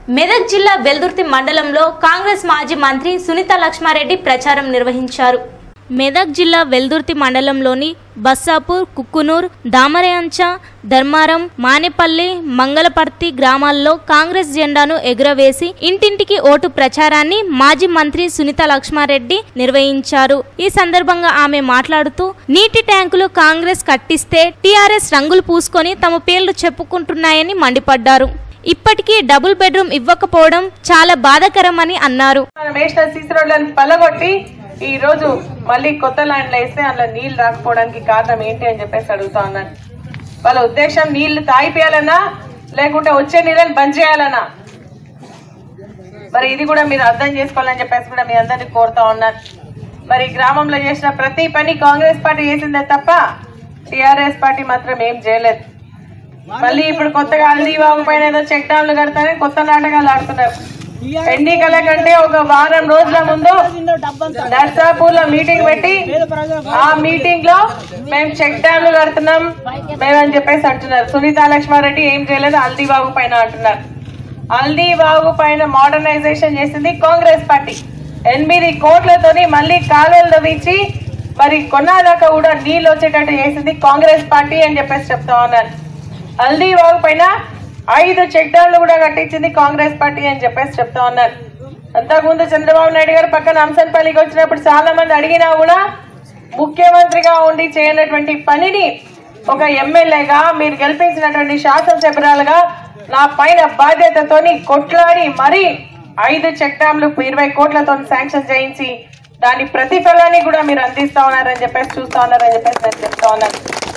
మెదక్ జిల్లా వెల్దుర్తి మండలంలో కాంగ్రెస్ మాజీ మంత్రి సునీత లక్ష్మారెడ్డి ప్రచారం నిర్వహించారు మెదక్ జిల్లా వెల్దుర్తి మండలంలోని బస్సాపూర్ కుక్కునూర్ దామరయాంచ ధర్మారం మానేపల్లి మంగళపర్తి గ్రామాల్లో కాంగ్రెస్ జెండాను ఎగురవేసి ఇంటింటికి ఓటు ప్రచారాన్ని మాజీ మంత్రి సునీత లక్ష్మారెడ్డి నిర్వహించారు ఈ సందర్భంగా ఆమె మాట్లాడుతూ నీటి ట్యాంకులు కాంగ్రెస్ కట్టిస్తే టీఆర్ఎస్ రంగులు పూసుకొని తమ పేర్లు చెప్పుకుంటున్నాయని మండిపడ్డారు ఇప్పటికీ డబుల్ బెడ్రూమ్ ఇవ్వకపోవడం చాలా బాధాకరమని అన్నారు మనం వేసిన సీసీ రోడ్లను పల్లగొట్టి ఈ రోజు మళ్ళీ కొత్త ల్యాండ్లు వేస్తే అందులో నీళ్లు రాకపోవడానికి కారణం ఏంటి అని చెప్పేసి అడుగుతా ఉన్నాను వాళ్ళ ఉద్దేశం నీళ్లు తాగిపోయాలన్నా లేకుంటే వచ్చే నీళ్ళని బంద్ చేయాలన్నా మరి ఇది కూడా మీరు అర్థం చేసుకోవాలని చెప్పేసి కూడా మీ అందరినీ కోరుతా ఉన్నాను మరి గ్రామంలో చేసిన ప్రతి పని కాంగ్రెస్ పార్టీ చేసిందే తప్ప టిఆర్ఎస్ పార్టీ మాత్రం ఏం చేయలేదు మళ్ళీ ఇప్పుడు కొత్తగా హల్దీ బాబు పైన ఏదో చెక్ డ్యామ్లు కడతారని కొత్త నాటకాలు ఆడుతున్నారు ఎన్నికల కంటే ఒక వారం రోజుల ముందు నర్సాపూర్ లో మీటింగ్ పెట్టి ఆ మీటింగ్ లో మేము చెక్ డ్యామ్లు కడుతున్నాం మేమని చెప్పేసి అంటున్నారు సునీత లక్ష్మారెడ్డి ఏం చేయలేదు హల్దీ బాబు పైన అంటున్నారు హల్దీ బాబు పైన మోడర్నైజేషన్ చేసింది కాంగ్రెస్ పార్టీ ఎనిమిది కోట్లతోని మళ్ళీ కాలువలు తవ్వించి మరి కొన్నాదాకా కూడా నీళ్ళు వచ్చేటట్టు చేసింది కాంగ్రెస్ పార్టీ అని చెప్పేసి చెప్తా ఉన్నారు హల్దీ బాబు పైన ఐదు చెక్ డ్యామ్లు కూడా కట్టించింది కాంగ్రెస్ పార్టీ అని చెప్పేసి చెప్తా ఉన్నారు అంతకుముందు చంద్రబాబు నాయుడు గారు పక్కన అంశంపల్లికి వచ్చినప్పుడు చాలా మంది అడిగినా కూడా ముఖ్యమంత్రిగా ఉండి చేయనటువంటి పనిని ఒక ఎమ్మెల్యేగా మీరు గెలిపించినటువంటి శాసనసభ్యురాలుగా నా పైన బాధ్యతతోని కొట్లాడి మరీ ఐదు చెక్ డ్యామ్లు ఇరవై కోట్లతో శాంక్షన్ చేయించి దాని ప్రతిఫలాన్ని కూడా మీరు అందిస్తా ఉన్నారని చెప్పేసి చూస్తా ఉన్నారని చెప్పేసి నేను చెప్తా ఉన్నాను